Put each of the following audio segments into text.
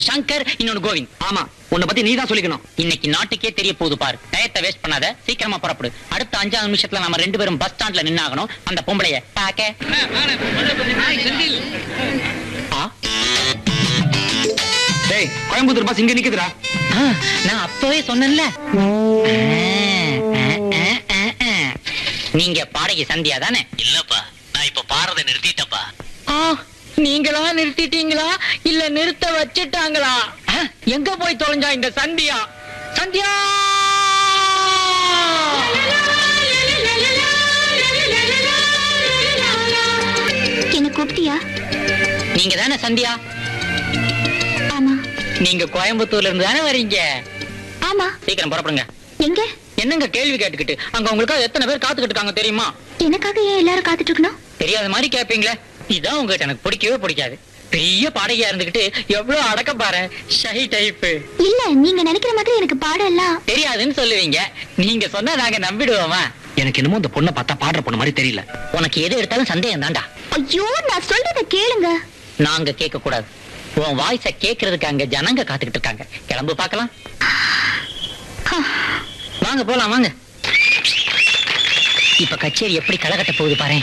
சங்கர் இன்னொன்னு கோவிந்த் ஆமா உன்னை பத்தி நீ தான் சொல்லிக்கணும் இன்னைக்கு நாட்டுக்கே தெரிய போகுது பாரு டயத்தை வேஸ்ட் பண்ணாத சீக்கிரமா புறப்படு அடுத்த அஞ்சாறு நிமிஷத்துல நம்ம ரெண்டு பேரும் பஸ் ஸ்டாண்ட்ல நின்னாகணும் அந்த பொம்பளைய பாக்க ஆ, டேய் கோயம்புத்தூர் பஸ் இங்க நிக்குதுடா ஆ, நான் அப்பவே சொன்னேன்ல ஆ, ஆ, ஆ, ஆ, ஆ. நீங்க பாடகி சந்தியா தானே இல்லப்பா நான் இப்ப பாடுறதை நிறுத்திட்டப்பா ஆ, நீங்களா நிறுத்திட்டீங்களா இல்ல நிறுத்த வச்சுட்டாங்களா ஆ, எங்க போய் தொலைஞ்சா இந்த சந்தியா சந்தியா என்ன கூப்பிட்டியா நீங்க தானே சந்தியா ஆமா நீங்க கோயம்புத்தூர்ல இருந்து தானே வரீங்க ஆமா சீக்கிரம் புறப்படுங்க எங்க என்னங்க கேள்வி கேட்டுக்கிட்டு அங்க உங்களுக்காக எத்தனை பேர் காத்துக்கிட்டு இருக்காங்க தெரியுமா எனக்காக ஏன் எல்லாரும் காத்துட்டு இருக்கணும் தெரியாத மாதிரி கேப்பீங்களே இதான் உங்ககிட்ட எனக்கு பிடிக்கவே பிடிக்காது பெரிய பாடகியா இருந்துகிட்டு எவ்வளவு அடக்க பாரு ஷை டைப் இல்ல நீங்க நினைக்கிற மாதிரி எனக்கு பாடம் எல்லாம் தெரியாதுன்னு சொல்லுவீங்க நீங்க சொன்னா நாங்க நம்பிடுவோமா எனக்கு என்னமோ இந்த பொண்ணை பார்த்தா பாடுற பொண்ணு மாதிரி தெரியல உனக்கு எது எடுத்தாலும் சந்தேகம் தான்டா ஐயோ நான் சொல்றத கேளுங்க நாங்க கேட்க கூடாது உன் வாய்ஸ கேக்குறதுக்கு அங்க ஜனங்க காத்துக்கிட்டு இருக்காங்க கிளம்பு பார்க்கலாம் வாங்க போலாம் வாங்க இப்ப கச்சேரி எப்படி களகட்ட போகுது பாரு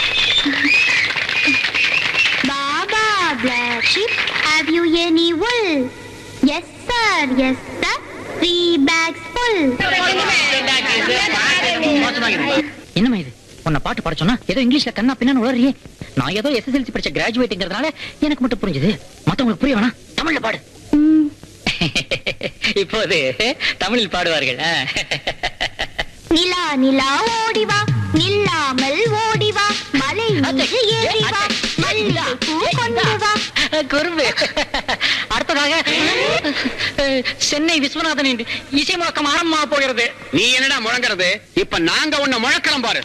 Baba black sheep have you any wool yes sir yes sir three bags full என்னமா இது உன்னை பாட்டு பாட சொன்னா ஏதோ இங்கிலீஷ்ல கண்ணா பின்னான்னு உளறியே நான் ஏதோ எஸ்எஸ்எல்சி படிச்ச கிராஜுவேட்ங்கிறதுனால எனக்கு மட்டும் புரிஞ்சுது மத்தவங்களுக்கு புரிய வேணாம் தமிழ்ல பாடு ம், இப்போது தமிழில் பாடுவார்கள் ஆ. நிலா நிலா ஓடி வா நில்லாமல் ஓடி வா மலை மீது ஏறி வா மல்லிகை பூ கொண்டு வா குறும்பு அடுத்ததாக அஹ், சென்னை விஸ்வநாதனின் இசை முழக்கம் ஆரம்பமாக போகிறது நீ என்னடா முழங்குறது இப்ப நாங்க உன்னை முழக்கலாம் பாரு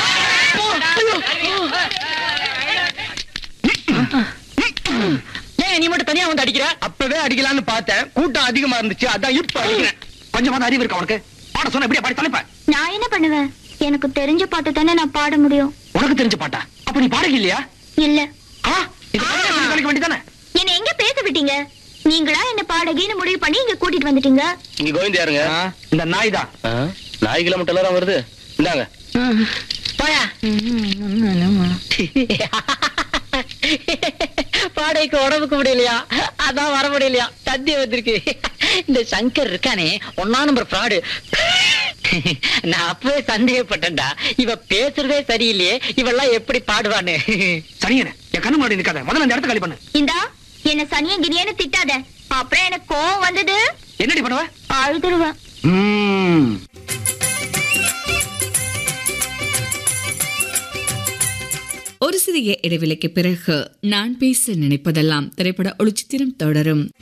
ஏன் நீ மட்டும் தனியா வந்து அடிக்கிற அப்பவே அடிக்கலாம்னு பார்த்தேன் கூட்டம் அதிகமா இருந்துச்சு அதான் இப்ப அடிக்கிறேன் கொஞ்சமாவது அறிவு இருக்கா உனக்கு பாட சொன்ன எப்படியா பாடி தொலைப்ப நான் என்ன பண்ணுவேன் எனக்கு தெரிஞ்ச பாட்டு தானே நான் பாட முடியும் உனக்கு தெரிஞ்ச பாட்டா அப்ப நீ பாடகி இல்லையா இல்ல ஆ இது பாடகி சொல்லி தொலைக்க வேண்டியதானே என்ன எங்க பேச விட்டீங்க நீங்களா என்ன பாடகின்னு முடிவு பண்ணி இங்க கூட்டிட்டு வந்துட்டீங்க இங்க கோவிந்த் யாருங்க இந்த நாய் தான் நாய் கிலோமீட்டர் எல்லாரும் வருது இந்தாங்க போயா பாடைக்கு உடம்புக்கு முடியலையா அதான் வர முடியலையா தந்தி வந்திருக்கு இந்த சங்கர் இருக்கானே ஒன்னா நம்பர் ஃப்ராடு நான் அப்பவே சந்தேகப்பட்டேன்டா இவ பேசுறதே சரியில்லையே இவெல்லாம் எப்படி பாடுவான்னு சரியனே என் கண்ணு முன்னாடி நிக்காத முதல்ல இந்த இடத்த காலி பண்ணு இந்தா என்ன சனிய கினியன்னு திட்டாத அப்புறம் எனக்கு கோவம் வந்தது என்னடி பண்ணுவ அழுதுருவேன் ம்ம். ஒரு சிறிய இடைவெளிக்கு பிறகு நான் பேச நினைப்பதெல்லாம் திரைப்பட ஒளிச்சித்திரம் தொடரும்